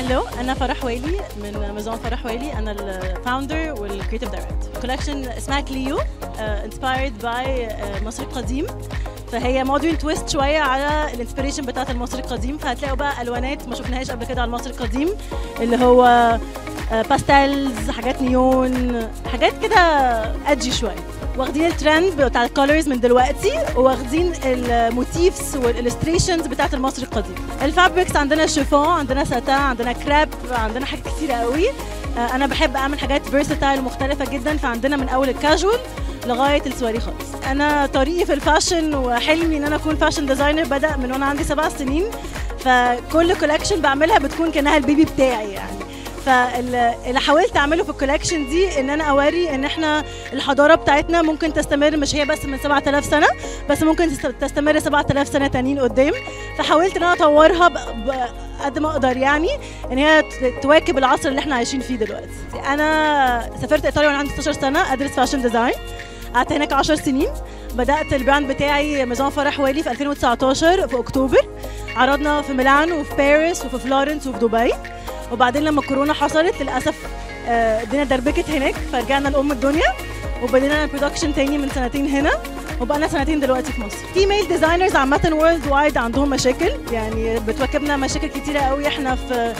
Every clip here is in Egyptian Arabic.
هلو انا فرح ويلي من ميزون فرح ويلي انا الفاوندر والكريتيف دايركتور كولكشن اسمها كليو انسبايرد باي مصري القديم فهي مودرن تويست شويه على الانسبيريشن بتاعت المصري القديم فهتلاقوا بقى الوانات ما شفناهاش قبل كده على المصري القديم اللي هو باستيلز حاجات نيون حاجات كده ادجي شويه واخدين الترند بتاع الكولرز من دلوقتي واخدين الموتيفز والالستريشنز بتاعت المصري القديم الفابريكس عندنا شيفون عندنا ساتان عندنا كراب عندنا حاجات كتيره قوي انا بحب اعمل حاجات فيرساتايل مختلفه جدا فعندنا من اول الكاجوال لغايه السواري خالص انا طريقي في الفاشن وحلمي ان انا اكون فاشن ديزاينر بدا من وانا عندي سبع سنين فكل كولكشن بعملها بتكون كانها البيبي بتاعي يعني فاللي حاولت اعمله في الكولكشن دي ان انا اوري ان احنا الحضاره بتاعتنا ممكن تستمر مش هي بس من 7000 سنه بس ممكن تستمر 7000 سنه تانيين قدام فحاولت ان انا اطورها قد ما اقدر يعني ان هي تواكب العصر اللي احنا عايشين فيه دلوقتي انا سافرت ايطاليا وانا عندي 16 سنه ادرس فاشن ديزاين قعدت هناك 10 سنين بدات البراند بتاعي ميزون فرح ويلي في 2019 في اكتوبر عرضنا في ميلان وفي باريس وفي فلورنس وفي دبي وبعدين لما الكورونا حصلت للاسف الدنيا دربكت هناك فرجعنا لام الدنيا وبدينا برودكشن تاني من سنتين هنا وبقالنا سنتين دلوقتي في مصر في ميل ديزاينرز عامه وورلد وايد عندهم مشاكل يعني بتواكبنا مشاكل كتيره قوي احنا في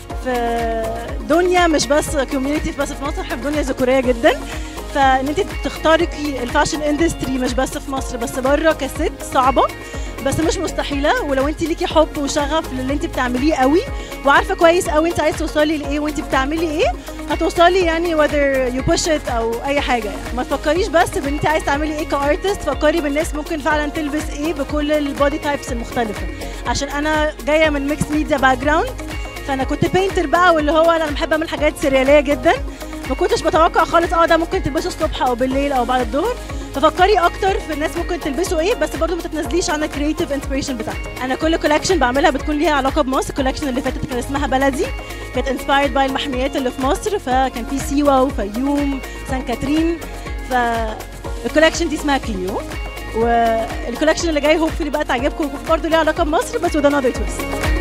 في دنيا مش بس كوميونتي بس في مصر احنا في دنيا ذكوريه جدا فان انت تخترقي الفاشن اندستري مش بس في مصر بس بره كست صعبه بس مش مستحيله ولو انت ليكي حب وشغف للي انت بتعمليه قوي وعارفه كويس قوي انت عايز توصلي لايه وانت بتعملي ايه هتوصلي يعني whether you push it او اي حاجه يعني ما تفكريش بس بان انت عايز تعملي ايه كارتست فكري بالناس ممكن فعلا تلبس ايه بكل البودي تايبس المختلفه عشان انا جايه من ميكس ميديا باك جراوند فانا كنت بينتر بقى واللي هو انا بحب اعمل حاجات سرياليه جدا ما كنتش بتوقع خالص اه ده ممكن تلبسه الصبح او بالليل او بعد الظهر ففكري اكتر في الناس ممكن تلبسوا ايه بس برضو ما تتنازليش عن الكريتيف انسبيريشن بتاعتك انا كل كولكشن بعملها بتكون ليها علاقه بمصر الكولكشن اللي فاتت كان اسمها بلدي كانت انسبايرد باي المحميات اللي في مصر فكان في سيوا وفيوم سان كاترين فالكولكشن دي اسمها كليو والكولكشن اللي جاي هوبفلي بقى تعجبكم برضه ليها علاقه بمصر بس وده another twist